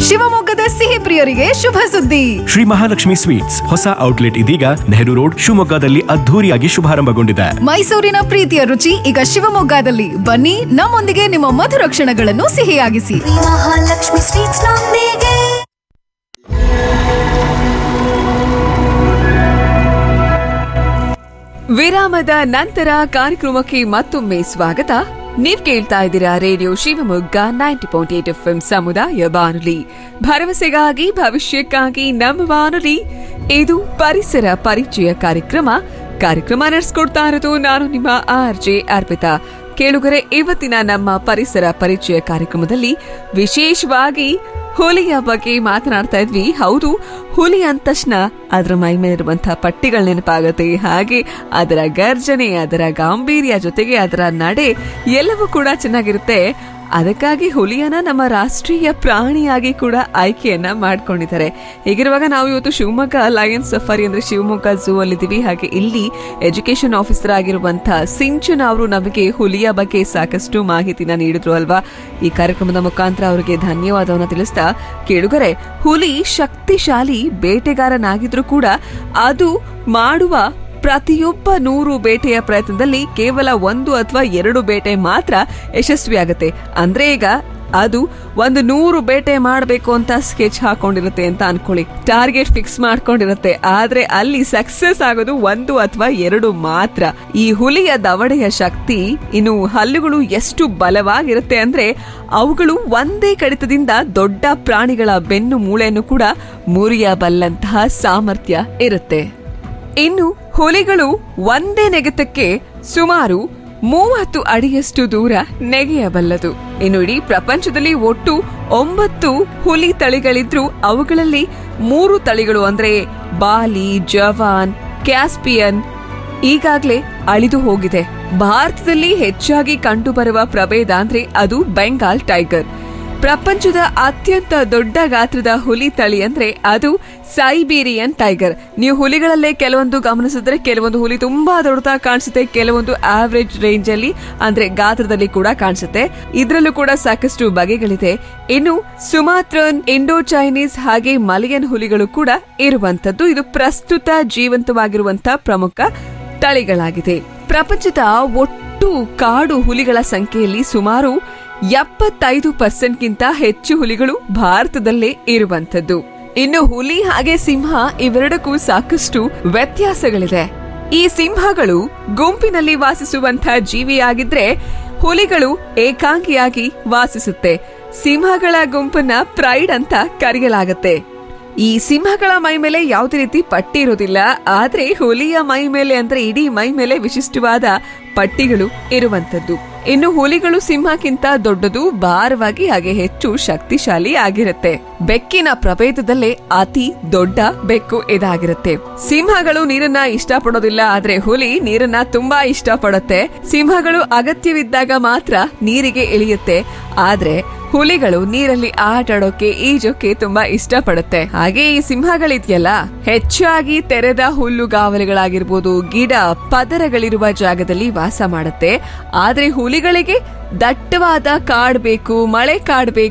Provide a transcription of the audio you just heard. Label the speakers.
Speaker 1: ಶಿವಮೊಗ್ಗದ ಸಿಹಿ ಪ್ರಿಯರಿಗೆ ಶುಭ ಸುದ್ದಿ
Speaker 2: ಶ್ರೀ ಮಹಾಲಕ್ಷ್ಮಿ ಸ್ವೀಟ್ಸ್ ಹೊಸ ಔಟ್ಲೆಟ್ ಇದೀಗ ನೆಹರು ರೋಡ್ ಶಿವಮೊಗ್ಗದಲ್ಲಿ ಅದ್ಧೂರಿಯಾಗಿ ಶುಭಾರಂಭಗೊಂಡಿದೆ
Speaker 1: ಮೈಸೂರಿನ ಪ್ರೀತಿಯ ರುಚಿ ಈಗ ಶಿವಮೊಗ್ಗದಲ್ಲಿ ಬನ್ನಿ ನಮ್ಮೊಂದಿಗೆ ನಿಮ್ಮ ಮಧುರ ಕ್ಷಣಗಳನ್ನು ಸಿಹಿಯಾಗಿಸಿ
Speaker 3: ಮಹಾಲಕ್ಷ್ಮಿ ಸ್ವೀಟ್ಸ್ ನೊಂದಿಗೆ
Speaker 4: ವಿರಾಮದ ನಂತರ ಕಾರ್ಯಕ್ರಮಕ್ಕೆ ಮತ್ತೊಮ್ಮೆ ಸ್ವಾಗತ ನೀವ್ ಕೇಳ್ತಾ ಇದ್ದೀರಾ radio Shivamogga ninety point eight F ಸಮುದಾಯ ಬಾನುಲಿ ಭರವಸೆಗಾಗಿ ಭವಿಷ್ಯಕ್ಕಾಗಿ ನಮ್ಮ ಬಾನುಲಿ ಇದು ಪರಿಸರ ಪರಿಚಯ ಕಾರ್ಯಕ್ರಮ ಕಾರ್ಯಕ್ರಮ ನಡೆಸ್ಕೊಡ್ತಾ ಇರೋದು ನಾನು ನಿಮ್ಮ ಆರ್ ಜೆ ಅರ್ಪಿತಾ ಕೇಳುಗರೆ ಇವತ್ತಿನ ನಮ್ಮ ಪರಿಸರ ಪರಿಚಯ ಕಾರ್ಯಕ್ರಮದಲ್ಲಿ ವಿಶೇಷವಾಗಿ ಹುಲಿಯ ಬಗ್ಗೆ ಮಾತನಾಡ್ತಾ ಇದ್ವಿ ಹೌದು ಹುಲಿ ಅಂದ ತಕ್ಷಣ ಅದರ ಮೈ ಮೇಲಿರುವಂತಹ ಪಟ್ಟಿಗಳ ನೆನಪಾಗುತ್ತೆ ಹಾಗೆ ಅದರ ಗರ್ಜನೆ ಅದರ ಗಾಂಭೀರ್ಯ ಜೊತೆಗೆ ಅದರ ನಡೆ ಎಲ್ಲವೂ ಕೂಡ ಚೆನ್ನಾಗಿರುತ್ತೆ ಅದಕ್ಕಾಗಿ ಹುಲಿಯನ್ನ ನಮ್ಮ ರಾಷ್ಟ್ರೀಯ ಪ್ರಾಣಿಯಾಗಿ ಕೂಡ ಆಯ್ಕೆಯನ್ನ ಮಾಡ್ಕೊಂಡಿದ್ದಾರೆ ಹೀಗಿರುವಾಗ ನಾವು ಇವತ್ತು ಶಿವಮೊಗ್ಗ ಲಯನ್ಸ್ ಸಫಾರಿ ಅಂದ್ರೆ ಶಿವಮೊಗ್ಗ ಝೂ ಅಲ್ಲಿದ್ದೀವಿ ಹಾಗೆ ಇಲ್ಲಿ ಎಜುಕೇಶನ್ ಆಫೀಸರ್ ಆಗಿರುವಂತಹ ಸಿಂಚನ ಅವರು ನಮಗೆ ಹುಲಿಯ ಬಗ್ಗೆ ಸಾಕಷ್ಟು ಮಾಹಿತಿನ ನೀಡಿದ್ರು ಅಲ್ವಾ ಈ ಕಾರ್ಯಕ್ರಮದ ಮುಖಾಂತರ ಅವರಿಗೆ ಧನ್ಯವಾದವನ್ನ ತಿಳಿಸ್ತಾ ಕೇಳುಗರೆ ಹುಲಿ ಶಕ್ತಿಶಾಲಿ ಬೇಟೆಗಾರನಾಗಿದ್ರು ಕೂಡ ಅದು ಮಾಡುವ ಪ್ರತಿಯೊಬ್ಬ ನೂರು ಬೇಟೆಯ ಪ್ರಯತ್ನದಲ್ಲಿ ಕೇವಲ ಒಂದು ಅಥವಾ ಎರಡು ಬೇಟೆ ಮಾತ್ರ ಯಶಸ್ವಿಯಾಗುತ್ತೆ ಅಂದ್ರೆ ಈಗ ಅದು ಒಂದು ನೂರು ಬೇಟೆ ಮಾಡಬೇಕು ಅಂತ ಸ್ಕೆಚ್ ಹಾಕೊಂಡಿರುತ್ತೆ ಅಂತ ಅನ್ಕೊಳ್ಳಿ ಟಾರ್ಗೆಟ್ ಫಿಕ್ಸ್ ಮಾಡ್ಕೊಂಡಿರುತ್ತೆ ಆದ್ರೆ ಅಲ್ಲಿ ಸಕ್ಸಸ್ ಆಗೋದು ಒಂದು ಅಥವಾ ಎರಡು ಮಾತ್ರ ಈ ಹುಲಿಯ ದವಡೆಯ ಶಕ್ತಿ ಇನ್ನು ಹಲ್ಲುಗಳು ಎಷ್ಟು ಬಲವಾಗಿರುತ್ತೆ ಅಂದ್ರೆ ಅವುಗಳು ಒಂದೇ ಕಡಿತದಿಂದ ದೊಡ್ಡ ಪ್ರಾಣಿಗಳ ಬೆನ್ನು ಮೂಳೆಯನ್ನು ಕೂಡ ಮುರಿಯಬಲ್ಲಂತಹ ಸಾಮರ್ಥ್ಯ ಇರುತ್ತೆ ಇನ್ನು ಹುಲಿಗಳು ಒಂದೇ ನೆಗೆತಕ್ಕೆ ಸುಮಾರು ಮೂವತ್ತು ಅಡಿಯಷ್ಟು ದೂರ ನೆಗೆಯಬಲ್ಲದು ಇನ್ನು ಇಡೀ ಪ್ರಪಂಚದಲ್ಲಿ ಒಟ್ಟು ಒಂಬತ್ತು ಹುಲಿ ತಳಿಗಳಿದ್ರು ಅವುಗಳಲ್ಲಿ ಮೂರು ತಳಿಗಳು ಅಂದ್ರೆ ಬಾಲಿ ಜವಾನ್ ಕ್ಯಾಸ್ಪಿಯನ್ ಈಗಾಗ್ಲೇ ಅಳಿದು ಹೋಗಿದೆ ಭಾರತದಲ್ಲಿ ಹೆಚ್ಚಾಗಿ ಕಂಡುಬರುವ ಪ್ರಭೇದ ಅಂದ್ರೆ ಅದು ಬೆಂಗಾಲ್ ಟೈಗರ್ ಪ್ರಪಂಚದ ಅತ್ಯಂತ ದೊಡ್ಡ ಗಾತ್ರದ ಹುಲಿ ತಳಿ ಅಂದ್ರೆ ಅದು ಸೈಬೀರಿಯನ್ ಟೈಗರ್ ನೀವು ಹುಲಿಗಳಲ್ಲೇ ಕೆಲವೊಂದು ಗಮನಿಸಿದ್ರೆ ಕೆಲವೊಂದು ಹುಲಿ ತುಂಬಾ ದೊಡ್ಡದಾಗಿ ಕಾಣಿಸುತ್ತೆ ಕೆಲವೊಂದು ಆವರೇಜ್ ರೇಂಜ್ ಅಲ್ಲಿ ಅಂದ್ರೆ ಗಾತ್ರದಲ್ಲಿ ಕೂಡ ಕಾಣಿಸುತ್ತೆ ಇದ್ರಲ್ಲೂ ಕೂಡ ಸಾಕಷ್ಟು ಬಗೆಗಳಿದೆ ಇನ್ನು ಸುಮಾತ್ರನ್ ಇಂಡೋ ಚೈನೀಸ್ ಹಾಗೆ ಮಲಯನ್ ಹುಲಿಗಳು ಕೂಡ ಇರುವಂತದ್ದು ಇದು ಪ್ರಸ್ತುತ ಜೀವಂತವಾಗಿರುವಂತಹ ಪ್ರಮುಖ ತಳಿಗಳಾಗಿದೆ ಪ್ರಪಂಚದ ಒಟ್ಟು ಕಾಡು ಹುಲಿಗಳ ಸಂಖ್ಯೆಯಲ್ಲಿ ಸುಮಾರು ಎಪ್ಪತ್ತೈದು ಪರ್ಸೆಂಟ್ಗಿಂತ ಹೆಚ್ಚು ಹುಲಿಗಳು ಭಾರತದಲ್ಲೇ ಇರುವಂತದ್ದು ಇನ್ನು ಹುಲಿ ಹಾಗೆ ಸಿಂಹ ಇವೆರಡಕ್ಕೂ ಸಾಕಷ್ಟು ವ್ಯತ್ಯಾಸಗಳಿದೆ ಈ ಸಿಂಹಗಳು ಗುಂಪಿನಲ್ಲಿ ವಾಸಿಸುವಂತಹ ಜೀವಿಯಾಗಿದ್ರೆ ಹುಲಿಗಳು ಏಕಾಂಗಿಯಾಗಿ ವಾಸಿಸುತ್ತೆ ಸಿಂಹಗಳ ಗುಂಪನ್ನ ಪ್ರೈಡ್ ಅಂತ ಕರೆಯಲಾಗತ್ತೆ ಈ ಸಿಂಹಗಳ ಮೈ ಮೇಲೆ ಯಾವುದೇ ರೀತಿ ಪಟ್ಟಿ ಇರೋದಿಲ್ಲ ಆದ್ರೆ ಹುಲಿಯ ಮೈ ಮೇಲೆ ಅಂದ್ರೆ ಇಡೀ ಮೈ ಮೇಲೆ ವಿಶಿಷ್ಟವಾದ ಪಟ್ಟಿಗಳು ಇರುವಂತದ್ದು ಇನ್ನು ಹುಲಿಗಳು ಸಿಂಹಕ್ಕಿಂತ ದೊಡ್ಡದು ಭಾರವಾಗಿ ಹಾಗೆ ಹೆಚ್ಚು ಶಕ್ತಿಶಾಲಿ ಆಗಿರುತ್ತೆ ಬೆಕ್ಕಿನ ಪ್ರಭೇದದಲ್ಲೇ ಅತಿ ದೊಡ್ಡ ಬೆಕ್ಕು ಇದಾಗಿರುತ್ತೆ ಸಿಂಹಗಳು ನೀರನ್ನ ಇಷ್ಟಪಡೋದಿಲ್ಲ ಆದ್ರೆ ಹುಲಿ ನೀರನ್ನ ತುಂಬಾ ಇಷ್ಟಪಡುತ್ತೆ ಸಿಂಹಗಳು ಅಗತ್ಯವಿದ್ದಾಗ ಮಾತ್ರ ನೀರಿಗೆ ಇಳಿಯುತ್ತೆ ಆದ್ರೆ ಹುಲಿಗಳು ನೀರಲ್ಲಿ ಆಟಾಡೋಕೆ ಈಜೋಕೆ ತುಂಬಾ ಇಷ್ಟಪಡುತ್ತೆ ಹಾಗೆ ಈ ಸಿಂಹಗಳಿದೆಯಲ್ಲ ಹೆಚ್ಚಾಗಿ ತೆರೆದ ಹುಲ್ಲುಗಾವಲುಗಳಾಗಿರ್ಬೋದು ಗಿಡ ಪದರಗಳಿರುವ ಜಾಗದಲ್ಲಿ ವಾಸ ಮಾಡುತ್ತೆ ಆದ್ರೆ ಹುಲಿಗಳಿಗೆ ದಟ್ಟವಾದ ಕಾಡ್ ಬೇಕು ಮಳೆ ಕಾಡ್ ಬೇಕು